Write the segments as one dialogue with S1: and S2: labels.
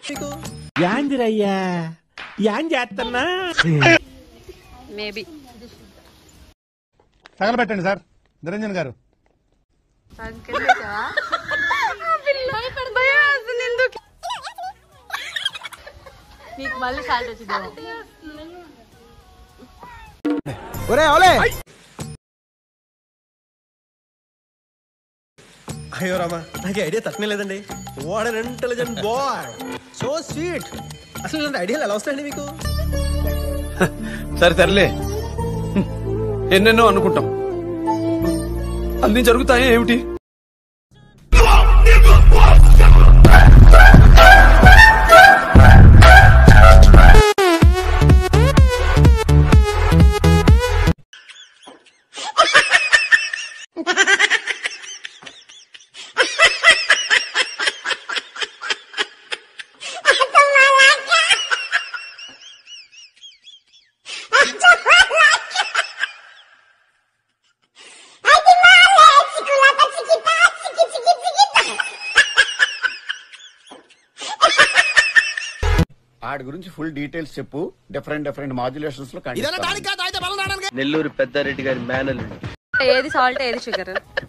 S1: యాందిరయ్యా యాన్ చేస్తున్నా
S2: మేబీ
S3: తగలబెట్టండి సార్ నిరంజన్ గారు
S2: నీకు మళ్ళీ సాల్ట్ వచ్చిందేమో
S1: ఒరే ఓలే
S4: అయ్యో రామా నాకు ఐడియా తక్కువ లేదండి what an intelligent boy so sweet అసలు ఇలాంటి ఐడియాలు ఎలా వస్తాయండి మీకు
S5: సరే తరలే ఎన్నెన్నో అనుకుంటాం అన్ని జరుగుతాయి ఏమిటి
S6: ఆడి గురించి ఫుల్ డీటెయిల్స్ చెప్పు డిఫరెంట్ డిఫరెంట్ మాడ్యులేషన్స్ లో
S7: నెల్లూరు పెద్దారెడ్డి గారి మేనల్లుడు
S2: ఏది సాల్ట్ ఏది షుగర్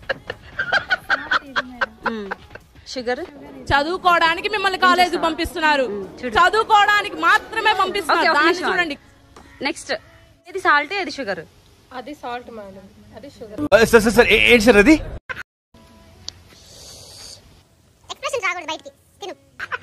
S2: షుగర్
S8: చదువుకోవడానికి మిమ్మల్ని కాలేజీ పంపిస్తున్నారు
S2: చూడు.
S8: చదువుకోవడానికి మాత్రమే
S2: ఓకే
S8: పంపిస్తున్నారు
S2: ఒక
S8: దాన్ని
S2: నిమిషం
S8: చూడండి
S2: నెక్స్ట్ ఏది సాల్ట్ ఏది షుగర్
S5: సార్ సార్ సార్ ఏ- ఏంటి సార్ అది
S9: ఎక్స్ప్రెషన్ రాకూడదు బయటికి తిను